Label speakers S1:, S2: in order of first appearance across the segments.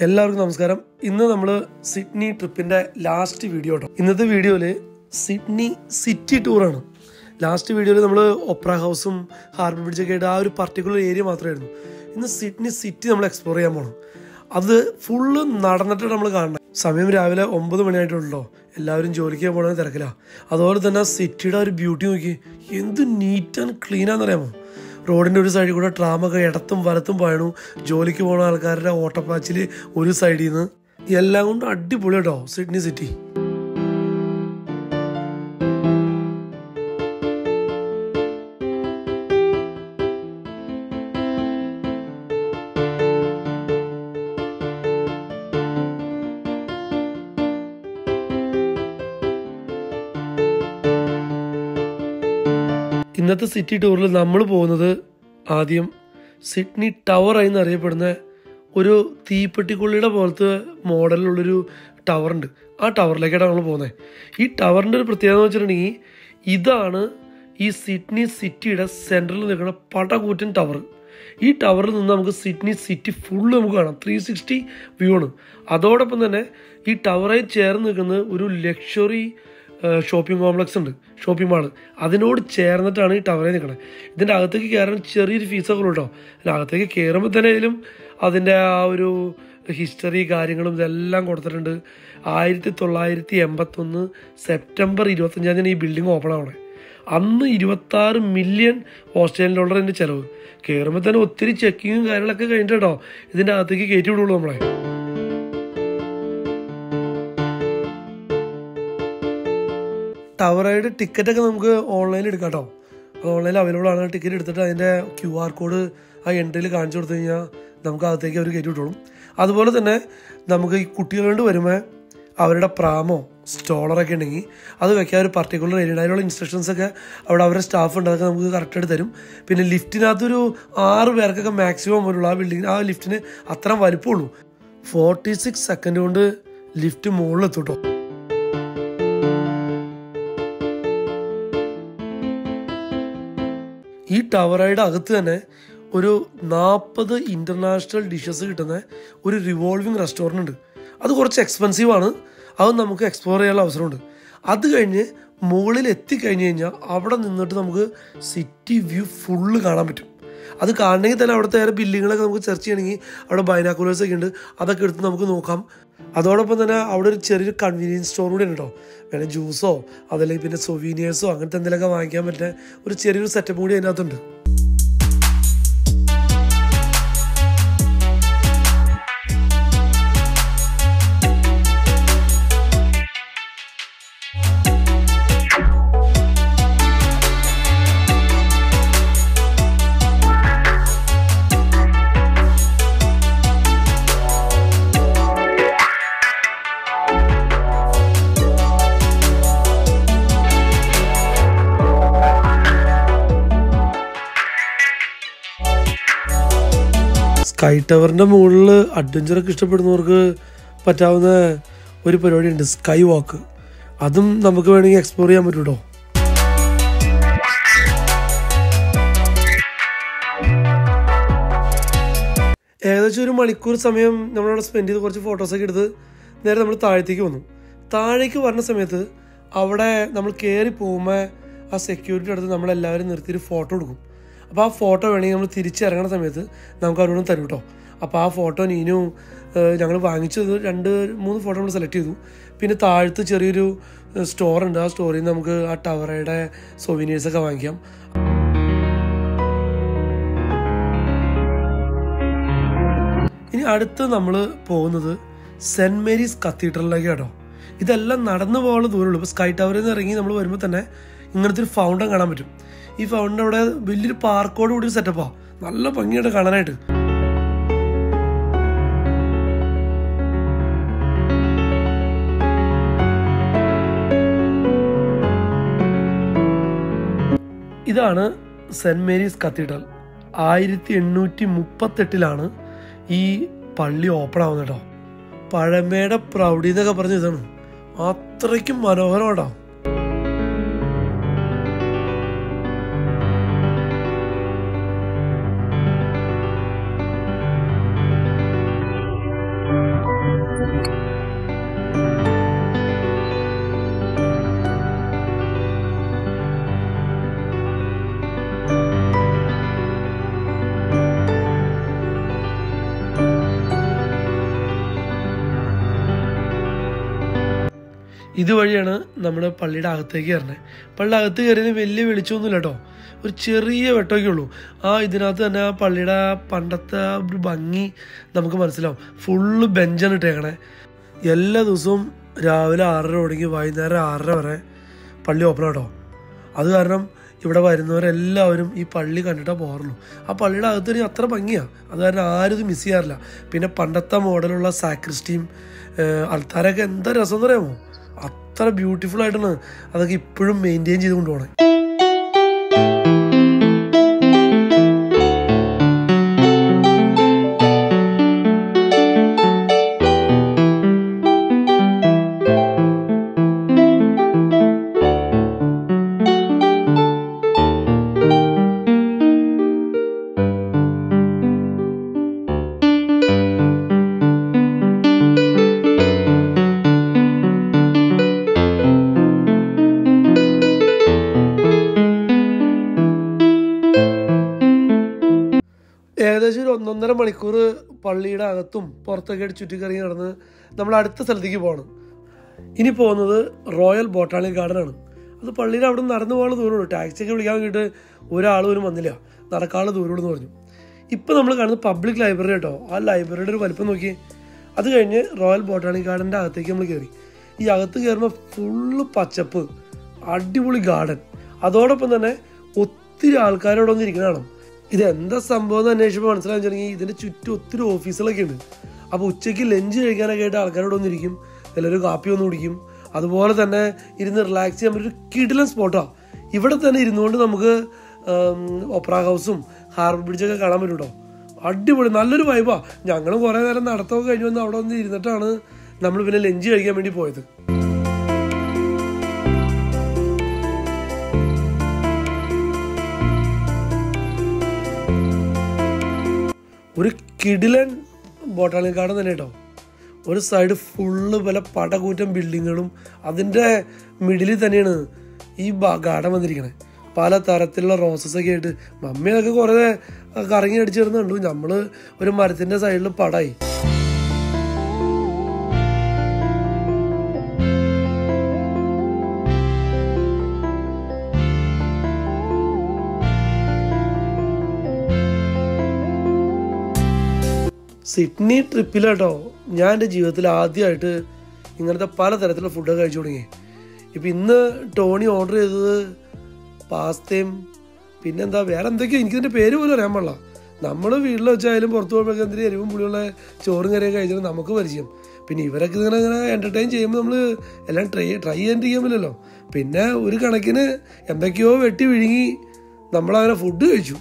S1: എല്ലാവർക്കും നമസ്കാരം ഇന്ന് നമ്മൾ സിഡ്നി ട്രിപ്പിന്റെ ലാസ്റ്റ് വീഡിയോ കേട്ടോ ഇന്നത്തെ വീഡിയോയിൽ സിഡ്നി സിറ്റി ടൂറാണ് ലാസ്റ്റ് വീഡിയോയിൽ നമ്മൾ ഒപ്ര ഹൗസും ഹാർബർ ബ്രിഡ്ജൊക്കെ ആയിട്ട് ആ ഒരു പർട്ടിക്കുലർ ഏരിയ മാത്രമായിരുന്നു ഇന്ന് സിഡ്നി സിറ്റി നമ്മൾ എക്സ്പ്ലോർ ചെയ്യാൻ പോകണം അത് ഫുള്ള് നടന്നിട്ട് നമ്മൾ കാണണം സമയം രാവിലെ ഒമ്പത് മണിയായിട്ടുള്ളൂ എല്ലാവരും ജോലിക്ക് പോകണ തിരക്കില്ല അതുപോലെ തന്നെ സിറ്റിയുടെ ഒരു ബ്യൂട്ടി നോക്കി എന്ത് നീറ്റ് ആൻഡ് ക്ലീൻ ആണെന്നറിയാമോ റോഡിൻ്റെ ഒരു സൈഡിൽ കൂടെ ട്രാമൊക്കെ ഇടത്തും വലത്തും പായണു ജോലിക്ക് പോകുന്ന ആൾക്കാരുടെ ഓട്ടപ്പാച്ചിൽ ഒരു സൈഡിൽ നിന്ന് എല്ലാം കൊണ്ടും അടിപൊളി കേട്ടോ സിഡ്നി സിറ്റി ഇന്നത്തെ സിറ്റി ടൂറിൽ നമ്മൾ പോകുന്നത് ആദ്യം സിഡ്നി ടവർ ആയി എന്നറിയപ്പെടുന്ന ഒരു തീപ്പെട്ടിക്കുള്ളിയുടെ പോലത്തെ മോഡലിലുള്ളൊരു ടവറുണ്ട് ആ ടവറിലേക്കാണ് നമ്മൾ പോകുന്നത് ഈ ടവറിൻ്റെ ഒരു പ്രത്യേകത എന്ന് വെച്ചിട്ടുണ്ടെങ്കിൽ ഇതാണ് ഈ സിഡ്നി സിറ്റിയുടെ സെൻട്രലിൽ നിൽക്കുന്ന പടകൂറ്റൻ ടവർ ഈ ടവറിൽ നിന്ന് നമുക്ക് സിഡ്നി സിറ്റി ഫുള്ള് നമുക്ക് കാണാം ത്രീ സിക്സ്റ്റി വ്യൂ ആണ് അതോടൊപ്പം തന്നെ ഈ ടവറായി ചേർന്ന് നിൽക്കുന്ന ഒരു ലക്ഷറി ഷോപ്പിംഗ് കോംപ്ലക്സ് ഉണ്ട് ഷോപ്പിംഗ് മാള് അതിനോട് ചേർന്നിട്ടാണ് ഈ ടവറിൽ നിൽക്കുന്നത് ഇതിൻ്റെ അകത്തേക്ക് കയറാൻ ചെറിയൊരു ഫീസൊക്കെ ഉള്ളൂ കേട്ടോ അതിന് അകത്തേക്ക് കയറുമ്പോൾ തന്നെ ഇതിലും അതിൻ്റെ ആ ഒരു ഹിസ്റ്ററി കാര്യങ്ങളും ഇതെല്ലാം കൊടുത്തിട്ടുണ്ട് ആയിരത്തി തൊള്ളായിരത്തി എൺപത്തൊന്ന് സെപ്റ്റംബർ ഇരുപത്തഞ്ചാം തീയതി ഈ ബിൽഡിംഗ് ഓപ്പൺ ആവണേ അന്ന് ഇരുപത്താറ് മില്യൺ ഓസ്ട്രേലിയൻ ഡോളർ ഇതിൻ്റെ ചിലവ് കയറുമ്പോൾ തന്നെ ഒത്തിരി ചെക്കിങ്ങും കാര്യങ്ങളൊക്കെ കഴിഞ്ഞിട്ട് കേട്ടോ ഇതിൻ്റെ അകത്തേക്ക് കയറ്റി വിടുള്ളൂ നമ്മളെ ടവർ റൈഡ് ടിക്കറ്റൊക്കെ നമുക്ക് ഓൺലൈനിൽ എടുക്കാം കേട്ടോ അത് ഓൺലൈനിൽ അവൈലബിൾ ആണ് ടിക്കറ്റ് എടുത്തിട്ട് അതിൻ്റെ ക്യു ആർ കോഡ് ആ എൻട്രിയിൽ കാണിച്ചു കൊടുത്തു കഴിഞ്ഞാൽ നമുക്ക് അകത്തേക്ക് അവർ കയറ്റി വിട്ടോളും അതുപോലെ തന്നെ നമുക്ക് ഈ കുട്ടികളുണ്ട് വരുമ്പോൾ അവരുടെ പ്രാമോ സ്റ്റോളറൊക്കെ ഉണ്ടെങ്കിൽ അത് വെക്കാൻ ഒരു പർട്ടിക്കുലർ ഏരിയ ഉണ്ട് അതിനുള്ള ഇൻസ്ട്രക്ഷൻസ് ഒക്കെ അവിടെ അവരുടെ സ്റ്റാഫ് ഉണ്ട് അതൊക്കെ നമുക്ക് കറക്റ്റായിട്ട് തരും പിന്നെ ലിഫ്റ്റിനകത്തൊരു ആറ് പേർക്കൊക്കെ മാക്സിമം വരുള്ളൂ ആ ബിൽഡിങ്ങിന് ആ ലിഫ്റ്റിന് അത്ര വലിപ്പമുള്ളൂ ഫോർട്ടി സിക്സ് സെക്കൻഡ് കൊണ്ട് ലിഫ്റ്റ് മുകളിലെത്തും കേട്ടോ ഈ ടവറയുടെ അകത്ത് തന്നെ ഒരു നാൽപ്പത് ഇൻ്റർനാഷണൽ ഡിഷസ് കിട്ടുന്ന ഒരു റിവോൾവിംഗ് റെസ്റ്റോറൻ്റ് ഉണ്ട് അത് കുറച്ച് എക്സ്പെൻസീവ് ആണ് അത് നമുക്ക് എക്സ്പ്ലോർ ചെയ്യാനുള്ള അവസരമുണ്ട് അത് കഴിഞ്ഞ് മുകളിൽ എത്തിക്കഴിഞ്ഞ് കഴിഞ്ഞാൽ അവിടെ നിന്നിട്ട് നമുക്ക് സിറ്റി വ്യൂ ഫുള്ള് കാണാൻ പറ്റും അത് കാണണമെങ്കിൽ തന്നെ അവിടുത്തെ വേറെ ബില്ലുകളൊക്കെ നമുക്ക് സെർച്ച് ചെയ്യണമെങ്കിൽ അവിടെ ബൈനാക്കുലേഴ്സ് ഒക്കെ ഉണ്ട് അതൊക്കെ എടുത്ത് നമുക്ക് നോക്കാം അതോടൊപ്പം തന്നെ അവിടെ ഒരു ചെറിയൊരു കൺവീനിയൻസ് സ്റ്റോർ കൂടി ഉണ്ട് കേട്ടോ വേണേൽ ജ്യൂസോ അതല്ലെങ്കിൽ പിന്നെ സൊവീനിയേഴ്സോ അങ്ങനത്തെ എന്തെങ്കിലുമൊക്കെ വാങ്ങിക്കാൻ പറ്റുന്ന ഒരു ചെറിയൊരു സെറ്റപ്പ് കൂടി അതിനകത്തുണ്ട് സ്കൈ ടവറിന്റെ മുകളിൽ അഡ്വഞ്ചറൊക്കെ ഇഷ്ടപ്പെടുന്നവർക്ക് പറ്റാവുന്ന ഒരു പരിപാടിയുണ്ട് സ്കൈ വാക്ക് അതും നമുക്ക് വേണമെങ്കിൽ എക്സ്പ്ലോർ ചെയ്യാൻ പറ്റും കേട്ടോ ഏകദേശം ഒരു മണിക്കൂർ സമയം നമ്മളവിടെ സ്പെൻഡ് ചെയ്ത് കുറച്ച് ഫോട്ടോസൊക്കെ എടുത്ത് നേരെ നമ്മൾ താഴത്തേക്ക് വന്നു താഴേക്ക് വരുന്ന സമയത്ത് അവിടെ നമ്മൾ കയറി പോകുമ്പോൾ ആ സെക്യൂരിറ്റി അടുത്ത് നമ്മളെല്ലാവരും നിർത്തിയൊരു ഫോട്ടോ എടുക്കും അപ്പോൾ ആ ഫോട്ടോ വേണമെങ്കിൽ നമ്മൾ തിരിച്ചിറങ്ങുന്ന സമയത്ത് നമുക്ക് അവരോടും തരും കേട്ടോ അപ്പോൾ ആ ഫോട്ടോ നീനു ഞങ്ങൾ വാങ്ങിച്ചത് രണ്ട് മൂന്ന് ഫോട്ടോ നമ്മൾ സെലക്ട് ചെയ്തു പിന്നെ താഴത്ത് ചെറിയൊരു സ്റ്റോർ ഉണ്ട് ആ സ്റ്റോറിൽ നിന്ന് നമുക്ക് ആ ടവറയുടെ സൊവീനിയേഴ്സൊക്കെ വാങ്ങിക്കാം ഇനി അടുത്ത് നമ്മൾ പോകുന്നത് സെൻറ് മേരീസ് കത്തീഡ്രലിലേക്ക് കേട്ടോ ഇതെല്ലാം നടന്നു പോകാനുള്ള ദൂരമുള്ളൂ ഇപ്പോൾ സ്കൈ ടവറിൽ നിന്ന് ഇറങ്ങി നമ്മൾ വരുമ്പോൾ തന്നെ ഇങ്ങനത്തെ ഒരു ഫൗണ്ടൻ കാണാൻ പറ്റും ഈ ഫൗണ്ടൻ അവിടെ വലിയൊരു പാർക്കോട് കൂടി ഒരു സെറ്റപ്പാണ് നല്ല ഭംഗിയായിട്ട് കാണാനായിട്ട് ഇതാണ് സെൻറ് മേരീസ് കത്തീഡ്രൽ ആയിരത്തി എണ്ണൂറ്റി മുപ്പത്തെട്ടിലാണ് ഈ പള്ളി ഓപ്പൺ ആവുന്നത് കേട്ടോ പഴമയുടെ പ്രൗഢി എന്നൊക്കെ പറഞ്ഞ ഇതാണ് അത്രയ്ക്കും മനോഹരമാട്ടോ ഇതുവഴിയാണ് നമ്മൾ പള്ളിയുടെ അകത്തേക്ക് കയറുന്നത് പള്ളിയുടെ അകത്ത് കയറിയത് വലിയ വെളിച്ചമൊന്നുമില്ല കേട്ടോ ഒരു ചെറിയ വെട്ടമൊക്കെ ഉള്ളൂ ആ ഇതിനകത്ത് തന്നെ ആ പള്ളിയുടെ ആ പണ്ടത്തെ ആ ഒരു ഭംഗി നമുക്ക് മനസ്സിലാവും ഫുള്ള് ബെഞ്ചാണ് ഇട്ടേക്കണേ എല്ലാ ദിവസവും രാവിലെ ആറര തുടങ്ങി വൈകുന്നേരം ആറര വരെ പള്ളി ഓപ്പൺ കേട്ടോ അത് കാരണം ഇവിടെ വരുന്നവരെല്ലാവരും ഈ പള്ളി കണ്ടിട്ടേ പോകാറുള്ളൂ ആ പള്ളിയുടെ അകത്ത് ഇനി അത്ര ഭംഗിയാണ് അത് കാരണം ആരും ഇത് മിസ് ചെയ്യാറില്ല പിന്നെ പണ്ടത്തെ മോഡലുള്ള സാക്രിസ്റ്റിയും അൾത്താരൊക്കെ എന്താ രസം എന്ന് പറയാമോ അത്ര ബ്യൂട്ടിഫുൾ ആയിട്ടാണ് അതൊക്കെ ഇപ്പോഴും മെയിൻറ്റെയിൻ ചെയ്ത് കൊണ്ടുപോകണേ ഏകദേശം ഒരു ഒന്നൊന്നര മണിക്കൂർ പള്ളിയുടെ അകത്തും പുറത്തൊക്കെ ആയിട്ട് ചുറ്റിക്കറങ്ങി നടന്ന് നമ്മൾ അടുത്ത സ്ഥലത്തേക്ക് പോകണം ഇനി പോകുന്നത് റോയൽ ബോട്ടാണിക് ഗാർഡൻ ആണ് അത് പള്ളിയുടെ അവിടെ നിന്ന് നടന്നു പോകാനുള്ള ദൂരമുള്ളൂ ടാക്സിയൊക്കെ വിളിക്കാൻ വേണ്ടിയിട്ട് ഒരാൾ പോലും വന്നില്ല നടക്കാനുള്ള ദൂരമുള്ളൂ എന്ന് പറഞ്ഞു ഇപ്പം നമ്മൾ കാണുന്നത് പബ്ലിക് ലൈബ്രറി കേട്ടോ ആ ലൈബ്രറിയുടെ ഒരു വലിപ്പം നോക്കി അത് കഴിഞ്ഞ് റോയൽ ബോട്ടാണിക് ഗാർഡൻ്റെ അകത്തേക്ക് നമ്മൾ കയറി ഈ അകത്ത് കയറുമ്പോൾ ഫുള്ള് പച്ചപ്പ് അടിപൊളി ഗാർഡൻ അതോടൊപ്പം തന്നെ ഒത്തിരി ആൾക്കാരോട് വന്നിരിക്കണം ഇത് എന്താ സംഭവം എന്ന് അന്വേഷിച്ചപ്പോൾ മനസ്സിലാക്കാൻ വെച്ചിട്ടുണ്ടെങ്കിൽ ഇതിന്റെ ചുറ്റും ഒത്തിരി ഓഫീസുകളൊക്കെ ഉണ്ട് അപ്പോൾ ഉച്ചയ്ക്ക് ലഞ്ച് കഴിക്കാനൊക്കെ ആയിട്ട് ആൾക്കാരോട് വന്നിരിക്കും എല്ലാവരും കാപ്പി വന്ന് കുടിക്കും അതുപോലെ തന്നെ ഇരുന്ന് റിലാക്സ് ചെയ്യാൻ പറ്റിയ ഒരു കിടിലൻ സ്പോട്ടാണ് ഇവിടെ തന്നെ ഇരുന്നുകൊണ്ട് നമുക്ക് ഒപ്ര ഹൗസും ഹാർബർ ബ്രിഡ്ജൊക്കെ കാണാൻ പറ്റും കേട്ടോ അടിപൊളി നല്ലൊരു വൈബാ ഞങ്ങളും കുറേ നേരം നടത്തമൊക്കെ കഴിഞ്ഞ് വന്ന് അവിടെ വന്ന് ഇരുന്നിട്ടാണ് നമ്മൾ പിന്നെ ലഞ്ച് കഴിക്കാൻ വേണ്ടി പോയത് ഒരു കിടിലൻ ബോട്ടാണിക് ഗാർഡൻ തന്നെ കേട്ടോ ഒരു സൈഡ് ഫുള്ള് പല പടകൂറ്റം ബിൽഡിങ്ങുകളും അതിൻ്റെ മിഡിലിൽ തന്നെയാണ് ഈ ഗാർഡൻ വന്നിരിക്കണേ പല തരത്തിലുള്ള റോസസ് ഒക്കെ ആയിട്ട് മമ്മിയൊക്കെ കുറേ കറങ്ങി അടിച്ചിരുന്നുണ്ട് നമ്മൾ ഒരു മരത്തിൻ്റെ സൈഡിൽ പടായി സിഡ്നി ട്രിപ്പിലാട്ടോ ഞാൻ എൻ്റെ ജീവിതത്തിൽ ആദ്യമായിട്ട് ഇങ്ങനത്തെ പല തരത്തിലുള്ള ഫുഡൊക്കെ കഴിച്ചു തുടങ്ങി ഇപ്പം ഇന്ന് ടോണി ഓർഡർ ചെയ്തത് പാസ്തയും പിന്നെന്താ വേറെ എന്തൊക്കെയോ എനിക്കിതിൻ്റെ പേര് പോലും അറിയാൻ പാടില്ല നമ്മൾ വീട്ടിൽ വെച്ചായാലും പുറത്ത് പോകുമ്പോഴൊക്കെ എന്തിനും എരിവും പുളിയുള്ള ചോറും കറിയൊക്കെ കഴിച്ചാൽ നമുക്ക് പരിചയം പിന്നെ ഇവരൊക്കെ ഇങ്ങനെ ഇങ്ങനെ എൻ്റർടൈൻ ചെയ്യുമ്പോൾ നമ്മൾ എല്ലാം ട്രൈ ട്രൈ ചെയ്യാണ്ടിരിക്കാൻ പറ്റില്ലല്ലോ പിന്നെ ഒരു കണക്കിന് എന്തൊക്കെയോ വെട്ടി വിഴുങ്ങി നമ്മളങ്ങനെ ഫുഡ് കഴിച്ചു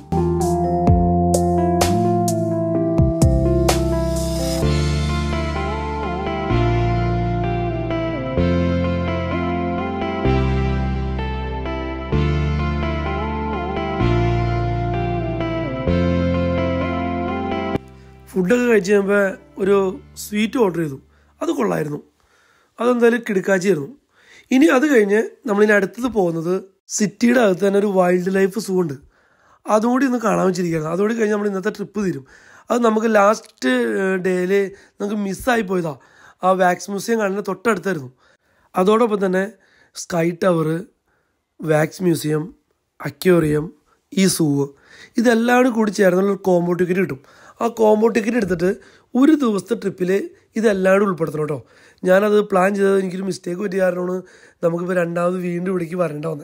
S1: ഫുഡൊക്കെ കഴിച്ച് കഴിയുമ്പോൾ ഒരു സ്വീറ്റ് ഓർഡർ ചെയ്തു അത് കൊള്ളായിരുന്നു അതെന്തായാലും കിടക്കാച്ചിയായിരുന്നു ഇനി അത് കഴിഞ്ഞ് നമ്മളിനി അടുത്തത് പോകുന്നത് സിറ്റിയുടെ അകത്ത് തന്നെ ഒരു വൈൽഡ് ലൈഫ് സൂ ഉണ്ട് അതുകൂടി ഒന്ന് കാണാൻ വെച്ചിരിക്കുകയാണ് അതോടെ കഴിഞ്ഞ് നമ്മൾ ഇന്നത്തെ ട്രിപ്പ് തീരും അത് നമുക്ക് ലാസ്റ്റ് ഡേയിൽ നമുക്ക് മിസ്സായി പോയതാ ആ വാക്സ് മ്യൂസിയം കാണുന്ന തൊട്ടടുത്തായിരുന്നു അതോടൊപ്പം തന്നെ sky tower wax museum aquarium ഈ സൂവ് ഇതെല്ലാം കൂടി ചേർന്നുള്ള ഒരു കോംബോ ടിക്കറ്റ് കിട്ടും ആ കോംബോ ടിക്കറ്റ് എടുത്തിട്ട് ഒരു ദിവസത്തെ ട്രിപ്പിൽ ഇതെല്ലാം കൂടി ഉൾപ്പെടുത്തണം കേട്ടോ ഞാനത് പ്ലാൻ ചെയ്തത് എനിക്കൊരു മിസ്റ്റേക്ക് പറ്റിയ കാരണമാണ് നമുക്കിപ്പോൾ രണ്ടാമത് വീണ്ടും ഇവിടേക്ക് വരേണ്ട വന്നത്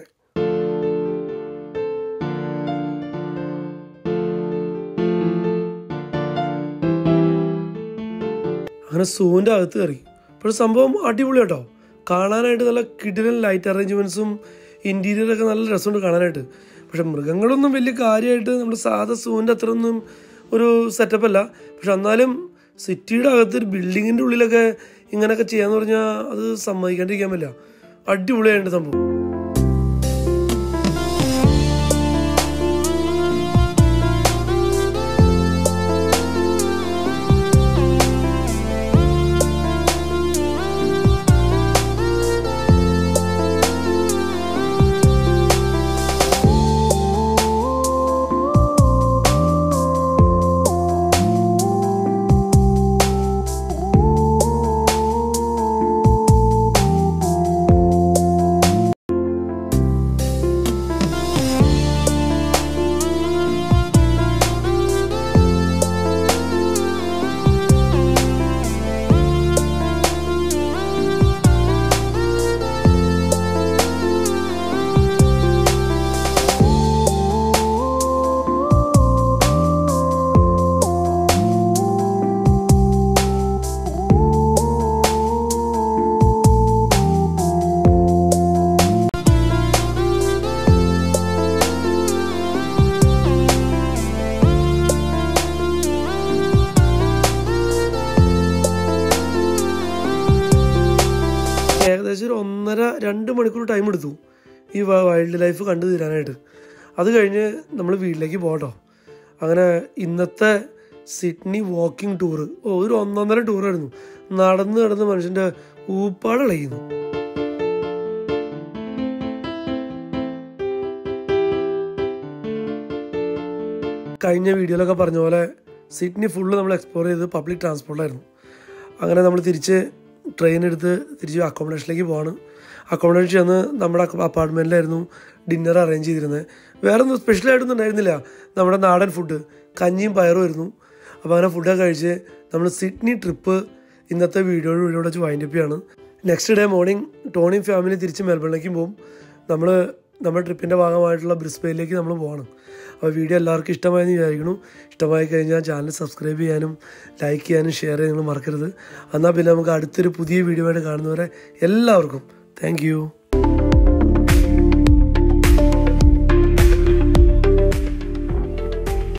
S1: അങ്ങനെ സൂവിൻ്റെ അകത്ത് കയറി പക്ഷെ സംഭവം അടിപൊളി കേട്ടോ കാണാനായിട്ട് നല്ല കിടിലൻ ലൈറ്റ് അറേഞ്ച്മെൻറ്റ്സും ഇൻറ്റീരിയറൊക്കെ നല്ല രസമുണ്ട് കാണാനായിട്ട് പക്ഷെ മൃഗങ്ങളൊന്നും വലിയ കാര്യമായിട്ട് നമ്മുടെ സാധാ സൂവിൻ്റെ അത്ര ഒന്നും ഒരു സെറ്റപ്പ് അല്ല പക്ഷെ എന്നാലും സിറ്റിയുടെ അകത്ത് ഒരു ബിൽഡിങ്ങിൻ്റെ ഉള്ളിലൊക്കെ ഇങ്ങനെയൊക്കെ ചെയ്യാന്ന് പറഞ്ഞാൽ അത് സമ്മതിക്കാണ്ടിരിക്കാൻ പറ്റില്ല അടിപൊളിയായിട്ട് സംഭവം ഏകദേശം ഒരു ഒന്നര രണ്ട് മണിക്കൂർ ടൈം എടുത്തു ഈ വൈൽഡ് ലൈഫ് കണ്ടു തീരാനായിട്ട് അത് കഴിഞ്ഞ് നമ്മൾ വീട്ടിലേക്ക് പോകട്ടോ അങ്ങനെ ഇന്നത്തെ സിഡ്നി വാക്കിംഗ് ടൂറ് ഓ ഒരു ഒന്നൊന്നര ടൂറായിരുന്നു നടന്ന് നടന്ന് മനുഷ്യൻ്റെ ഊപ്പാടിളയുന്നു കഴിഞ്ഞ വീഡിയോയിലൊക്കെ പറഞ്ഞ പോലെ സിഡ്നി ഫുള്ള് നമ്മൾ എക്സ്പ്ലോർ ചെയ്ത് പബ്ലിക് ട്രാൻസ്പോർട്ടായിരുന്നു അങ്ങനെ നമ്മൾ തിരിച്ച് ട്രെയിൻ എടുത്ത് തിരിച്ച് അക്കോമഡേഷനിലേക്ക് പോവാണ് അക്കോമഡേഷൻ ചെന്ന് നമ്മുടെ അപ്പാർട്ട്മെൻറ്റിലായിരുന്നു ഡിന്നർ അറേഞ്ച് ചെയ്തിരുന്നത് വേറെ ഒന്നും സ്പെഷ്യലായിട്ടൊന്നും ഉണ്ടായിരുന്നില്ല നമ്മുടെ നാടൻ ഫുഡ് കഞ്ഞിയും പയറും ആയിരുന്നു അപ്പോൾ അങ്ങനെ ഫുഡൊക്കെ കഴിച്ച് നമ്മൾ സിഡ്നി ട്രിപ്പ് ഇന്നത്തെ വീഡിയോയുടെ വീഡിയോ വെച്ച് വൈൻഡപ്പ് ചെയ്യാണ് നെക്സ്റ്റ് ഡേ മോർണിംഗ് ടോണിയും ഫാമിലി തിരിച്ച് മെൽബണിലേക്കും പോകും നമ്മൾ നമ്മുടെ ട്രിപ്പിൻ്റെ ഭാഗമായിട്ടുള്ള ബ്രിസ്ബെയിലേക്ക് നമ്മൾ പോവാണ് അപ്പോൾ വീഡിയോ എല്ലാവർക്കും ഇഷ്ടമായെന്ന് വിചാരിക്കുന്നു ഇഷ്ടമായി കഴിഞ്ഞാൽ ചാനൽ സബ്സ്ക്രൈബ് ചെയ്യാനും ലൈക്ക് ചെയ്യാനും ഷെയർ ചെയ്യാനും മറക്കരുത് എന്നാൽ പിന്നെ നമുക്ക് അടുത്തൊരു പുതിയ വീഡിയോ ആയിട്ട് കാണുന്നവരെ എല്ലാവർക്കും താങ്ക്